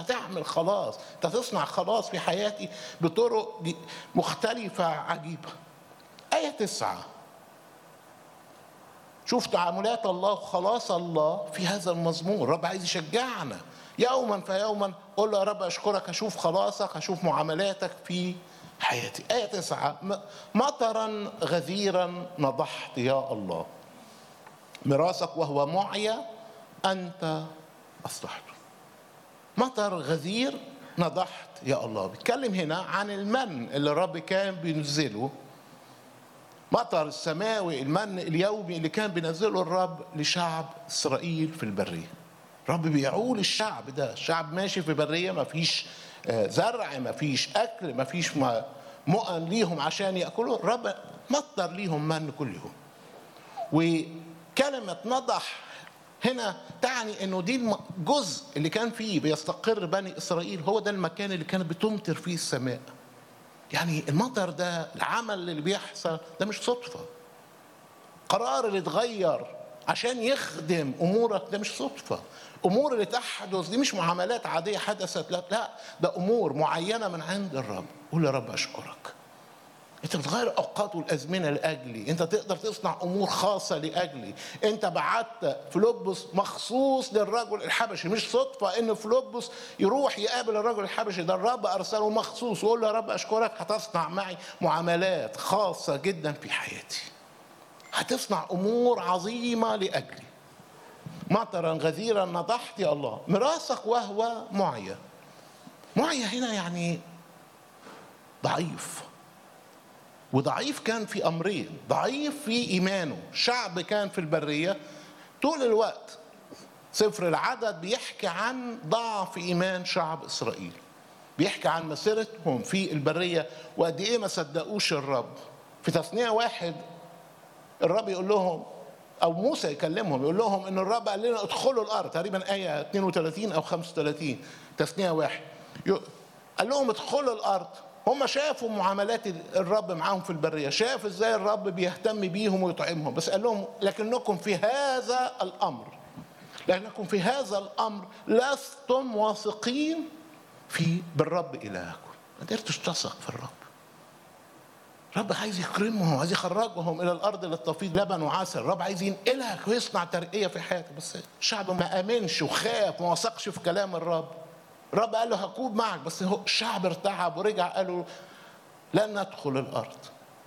هتعمل خلاص انت هتصنع خلاص في حياتي بطرق ج- مختلفة عجيبة آية تسعة شوف تعاملات الله وخلاص الله في هذا المزمور الرب عايز يشجعنا يوما فيوما قول له يا رب اشكرك اشوف خلاصك اشوف معاملاتك في حياتي آية تسعة م- مطرا غزيرا نضحت يا الله ميراثك وهو معيا أنت أصلحته مطر غزير نضحت يا الله بيتكلم هنا عن المن اللي الرب كان بينزله مطر السماوي المن اليومي اللي كان بينزله الرب لشعب اسرائيل في البريه الرب بيعول الشعب ده الشعب ماشي في بريه ما فيش آه، زرع ما فيش اكل ما فيش م- مؤن ليهم عشان ياكلوا الرب مطر ليهم من كل يوم وكلمة نضح هنا تعني انه دي الم- الجزء اللي كان فيه بيستقر بني اسرائيل هو ده المكان اللي كانت بتمطر فيه السماء يعني المطر ده العمل اللي بيحصل ده مش صدفة قرار اللي اتغير عشان يخدم امورك ده مش صدفة امور اللي تحدث دي مش معاملات عادية حدثت لا لا ده امور معينة من عند الرب قول يا رب اشكرك انت بتغير اوقات والازمنه لاجلي انت تقدر تصنع امور خاصه لاجلي انت بعت فلوبس مخصوص للرجل الحبشي مش صدفه ان فلوبس يروح يقابل الرجل الحبشي ده الرب ارسله مخصوص ويقول له يا رب اشكرك هتصنع معي معاملات خاصه جدا في حياتي هتصنع امور عظيمه لاجلي مطرا غزيرا نضحت يا الله ميراثك وهو معيا معيا هنا يعني ضعيف وضعيف كان في امرين ضعيف في ايمانه شعب كان في البريه طول الوقت سفر العدد بيحكي عن ضعف ايمان شعب اسرائيل بيحكي عن مسيرتهم في البريه وقد ايه ما صدقوش الرب في تثنيه واحد الرب يقول لهم او موسى يكلمهم يقول لهم ان الرب قال لنا ادخلوا الارض تقريبا ايه 32 او 35 تثنيه واحد يق- قال لهم ادخلوا الارض هم شافوا معاملات الرب معاهم في البريه شاف ازاي الرب بيهتم بيهم ويطعمهم بس قال لهم لكنكم في هذا الامر لانكم في هذا الامر لستم واثقين في بالرب الهكم ما قدرتش تثق في الرب الرب عايز يكرمهم عايز يخرجهم الى الارض اللي تفيض لبن وعسل الرب عايز ينقلك ويصنع ترقيه في حياتك بس الشعب ما امنش وخاف وما وثقش في كلام الرب الرب قال له هكون معك بس هو الشعب ارتعب ورجع قالوا لن ندخل الارض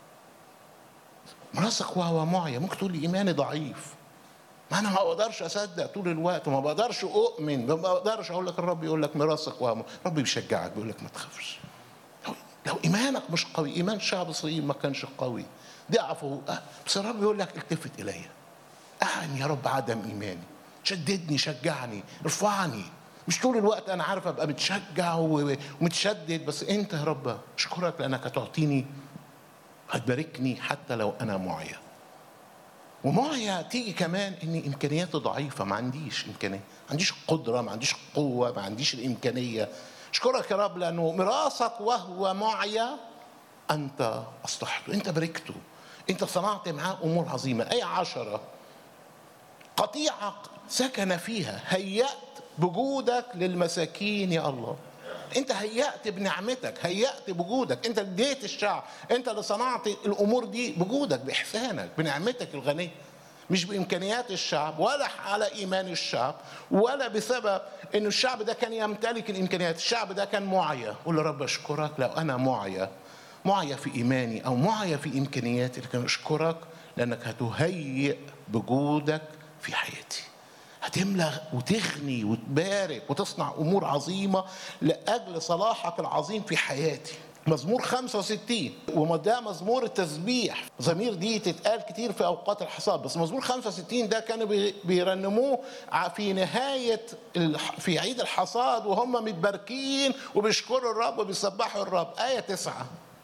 مراسك وهو معي ممكن تقول لي ايماني ضعيف ما انا ما بقدرش اصدق طول الوقت وما بقدرش اؤمن ما بقدرش اقول لك الرب يقول لك مراسك وهو الرب بيشجعك بيقول لك ما تخافش لو, لو ايمانك مش قوي ايمان شعب اسرائيل ما كانش قوي ضعفوا آه، بس الرب يقول لك التفت الي اعني يا رب عدم ايماني شددني شجعني ارفعني مش طول الوقت انا عارف ابقى متشجع و- ومتشدد بس انت يا رب اشكرك لانك هتعطيني هتباركني حتى لو انا معيا ومعيا تيجي كمان ان امكانياتي ضعيفه ما عنديش امكانيه ما عنديش قدره ما عنديش قوه ما عنديش الامكانيه اشكرك يا رب لانه ميراثك وهو معيا انت اصلحته انت باركته انت صنعت معاه امور عظيمه اي عشرة قطيعة سكن فيها هيأت بجودك للمساكين يا الله انت هيأت بنعمتك هيأت بوجودك انت اللي اديت الشعب انت اللي صنعت الامور دي بجودك باحسانك بنعمتك الغنيه مش بامكانيات الشعب ولا على ايمان الشعب ولا بسبب ان الشعب ده كان يمتلك الامكانيات الشعب ده كان معيا قول يا رب اشكرك لو انا معيا معيا في ايماني او معيا في امكانياتي لكن اشكرك لانك هتهيئ بجودك في حياتي هتملى وتغني وتبارك وتصنع امور عظيمه لاجل صلاحك العظيم في حياتي مزمور 65 وما ده مزمور التسبيح ضمير دي تتقال كتير في اوقات الحصاد بس مزمور 65 ده كانوا بي- بيرنموه ع- في نهايه الح- في عيد الحصاد وهم متباركين وبيشكروا الرب وبيسبحوا الرب ايه تسعه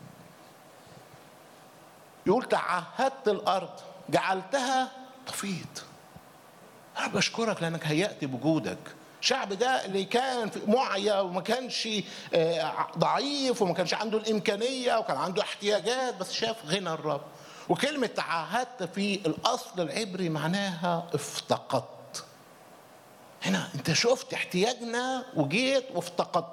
يقول تعهدت الارض جعلتها تفيض انا بشكرك لانك هيأت بوجودك الشعب ده اللي كان في معيا وما كانش آه، ضعيف وما كانش عنده الامكانيه وكان عنده احتياجات بس شاف غنى الرب وكلمه تعهدت في الاصل العبري معناها افتقدت هنا انت شفت احتياجنا وجيت وافتقدت